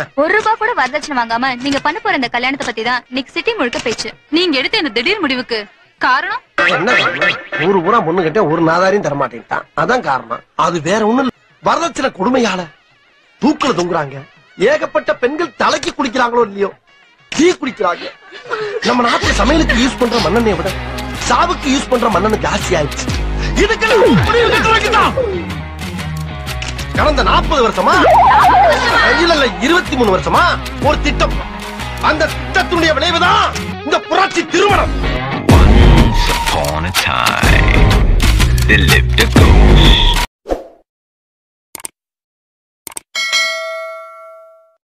ஒரு ரூபா கூட வரதட்சணை வாங்காம நீங்க பண்ண போற இந்த கல்யாணத்தை பத்தி தான் இன்னைக்கு சிட்டி முழுக்க பேச்சு நீங்க எடுத்த இந்த திடீர் முடிவுக்கு காரணம் என்ன காரணம் ஊரு பூரா பொண்ணு கிட்ட ஒரு நாதாரியும் தர மாட்டேன்ட்டான் அதான் காரணம் அது வேற ஒண்ணும் இல்ல வரதட்சணை கொடுமையால தூக்குல தொங்குறாங்க ஏகப்பட்ட பெண்கள் தலைக்கு குடிக்கிறாங்களோ இல்லையோ டீ குடிக்கிறாங்க நம்ம நாட்டுல சமையலுக்கு யூஸ் பண்ற மண்ணெண்ணெயை விட சாவுக்கு யூஸ் பண்ற மண்ணெண்ணெய் ஜாஸ்தி ஆயிடுச்சு இதுக்கெல்லாம் முடிவு கட்ட வேண்டியதுதான். கடந்த நாற்பது வருஷமா இல்ல இல்ல இருபத்தி மூணு வருஷமா ஒரு திட்டம் அந்த திட்டத்தினுடைய விளைவுதான் இந்த புரட்சி திருமணம் Once upon a time, there lived a